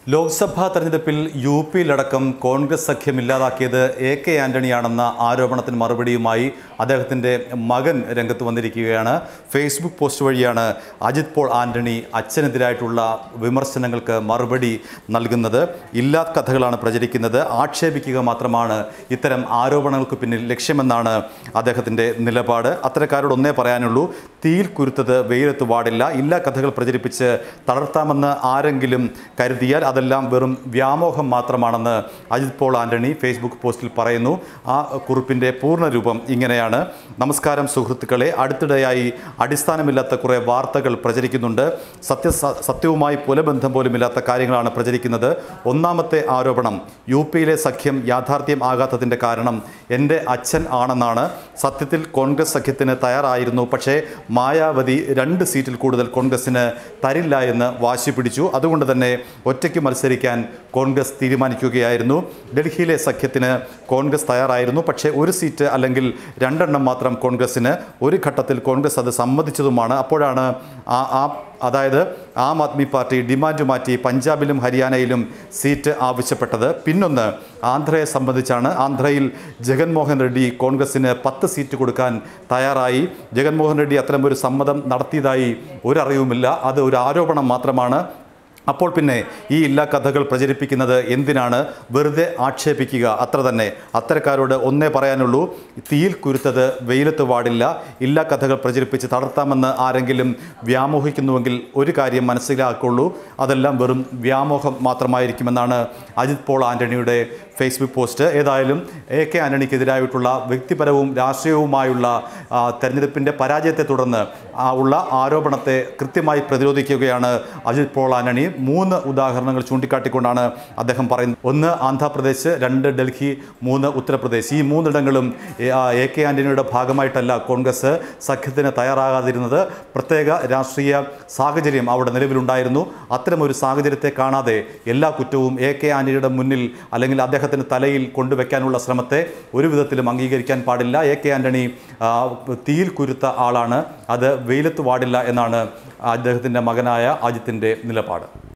ലോക്സഭാ തെരഞ്ഞെടുപ്പിൽ യു പിയിലടക്കം കോൺഗ്രസ് സഖ്യം ഇല്ലാതാക്കിയത് A K ആന്റണിയാണെന്ന ആരോപണത്തിന് മറുപടിയുമായി അദ്ദേഹത്തിൻ്റെ മകൻ രംഗത്ത് വന്നിരിക്കുകയാണ് ഫേസ്ബുക്ക് പോസ്റ്റ് വഴിയാണ് അജിത് പോൾ ആന്റണി അച്ഛനെതിരായിട്ടുള്ള വിമർശനങ്ങൾക്ക് മറുപടി നൽകുന്നത് ഇല്ലാത്ത കഥകളാണ് പ്രചരിക്കുന്നത് ആക്ഷേപിക്കുക മാത്രമാണ് ഇത്തരം ആരോപണങ്ങൾക്ക് പിന്നിൽ ലക്ഷ്യമെന്നാണ് അദ്ദേഹത്തിൻ്റെ നിലപാട് അത്തരക്കാരോട് ഒന്നേ പറയാനുള്ളൂ തീയിൽ കുരുത്തത് വെയിലത്ത് പാടില്ല ഇല്ലാ കഥകൾ പ്രചരിപ്പിച്ച് തളർത്താമെന്ന് ആരെങ്കിലും കരുതിയാൽ അതെല്ലാം വെറും വ്യാമോഹം മാത്രമാണെന്ന് അജിത് പോൾ ആന്റണി ഫേസ്ബുക്ക് പോസ്റ്റിൽ പറയുന്നു ആ കുറിപ്പിൻ്റെ പൂർണ്ണരൂപം ഇങ്ങനെയാണ് നമസ്കാരം സുഹൃത്തുക്കളെ അടുത്തിടെയായി അടിസ്ഥാനമില്ലാത്ത കുറേ വാർത്തകൾ പ്രചരിക്കുന്നുണ്ട് സത്യ സത്യവുമായി പുലബന്ധം പോലുമില്ലാത്ത കാര്യങ്ങളാണ് പ്രചരിക്കുന്നത് ഒന്നാമത്തെ ആരോപണം യു പിയിലെ സഖ്യം യാഥാർത്ഥ്യം ആകാത്തതിൻ്റെ കാരണം എൻ്റെ അച്ഛൻ ആണെന്നാണ് സത്യത്തിൽ കോൺഗ്രസ് സഖ്യത്തിന് തയ്യാറായിരുന്നു പക്ഷേ മായാവതി രണ്ട് സീറ്റിൽ കൂടുതൽ കോൺഗ്രസിന് തരില്ല എന്ന് വാശി പിടിച്ചു അതുകൊണ്ട് തന്നെ ഒറ്റയ്ക്ക് മത്സരിക്കാൻ കോൺഗ്രസ് തീരുമാനിക്കുകയായിരുന്നു ഡൽഹിയിലെ സഖ്യത്തിന് കോൺഗ്രസ് തയ്യാറായിരുന്നു പക്ഷേ ഒരു സീറ്റ് അല്ലെങ്കിൽ രണ്ടെണ്ണം മാത്രം കോൺഗ്രസിന് ഒരു ഘട്ടത്തിൽ കോൺഗ്രസ് അത് സമ്മതിച്ചതുമാണ് അപ്പോഴാണ് ആ ആ അതായത് ആം ആദ്മി പാർട്ടി ഡിമാൻഡ് മാറ്റി പഞ്ചാബിലും ഹരിയാനയിലും സീറ്റ് ആവശ്യപ്പെട്ടത് പിന്നൊന്ന് ആന്ധ്രയെ സംബന്ധിച്ചാണ് ആന്ധ്രയിൽ ജഗൻമോഹൻ റെഡ്ഡി കോൺഗ്രസിന് പത്ത് സീറ്റ് കൊടുക്കാൻ തയ്യാറായി ജഗൻമോഹൻ റെഡ്ഡി അത്തരമൊരു സമ്മതം നടത്തിയതായി ഒരറിവുമില്ല അത് ഒരു ആരോപണം മാത്രമാണ് അപ്പോൾ പിന്നെ ഈ ഇല്ലാ കഥകൾ പ്രചരിപ്പിക്കുന്നത് എന്തിനാണ് വെറുതെ ആക്ഷേപിക്കുക അത്ര തന്നെ അത്തരക്കാരോട് ഒന്നേ പറയാനുള്ളൂ തീയിൽ കുരുത്തത് വെയിലത്ത് പാടില്ല ഇല്ലാ കഥകൾ പ്രചരിപ്പിച്ച് തളർത്താമെന്ന് ആരെങ്കിലും വ്യാമോഹിക്കുന്നുവെങ്കിൽ ഒരു കാര്യം മനസ്സിലാക്കുള്ളൂ അതെല്ലാം വെറും വ്യാമോഹം മാത്രമായിരിക്കുമെന്നാണ് അജിത് പോൾ ആൻ്റണിയുടെ ഫേസ്ബുക്ക് പോസ്റ്റ് ഏതായാലും എ കെ ആൻ്റണിക്കെതിരായിട്ടുള്ള വ്യക്തിപരവും രാഷ്ട്രീയവുമായുള്ള ആ, തെരഞ്ഞെടുപ്പിൻ്റെ പരാജയത്തെ തുടർന്ന് ആ, ഉള്ള ആരോപണത്തെ കൃത്യമായി പ്രതിരോധിക്കുകയാണ് അജിത് പോൾ ആൻ്റണി മൂന്ന് ഉദാഹരണങ്ങൾ ചൂണ്ടിക്കാട്ടിക്കൊണ്ടാണ് അദ്ദേഹം പറയുന്നത് ഒന്ന് ആന്ധ്രാപ്രദേശ് രണ്ട് ഡൽഹി മൂന്ന് ഉത്തർപ്രദേശ് ഈ മൂന്നിടങ്ങളും എ- ആ, എ കെ ആൻ്റണിയുടെ ഭാഗമായിട്ടല്ല കോൺഗ്രസ് സഖ്യത്തിന് തയ്യാറാകാതിരുന്നത് പ്രത്യേക രാഷ്ട്രീയ സാഹചര്യം അവിടെ നിലവിലുണ്ടായിരുന്നു അത്തരമൊരു സാഹചര്യത്തെ കാണാതെ എല്ലാ കുറ്റവും എ കെ ആൻ്റണിയുടെ മുന്നിൽ അല്ലെങ്കിൽ അദ്ദേഹത്തിന് തലയിൽ കൊണ്ടുവയ്ക്കാനുള്ള ശ്രമത്തെ ഒരു വിധത്തിലും അംഗീകരിക്കാൻ പാടില്ല എ കെ ആൻ്റണി ആ, തീയിൽ കുരുത്ത ആളാണ് അത് വെയിലത്ത് പാടില്ല എന്നാണ് അദ്ദേഹത്തിൻ്റെ മകനായ അജിത്തിൻ്റെ നിലപാട്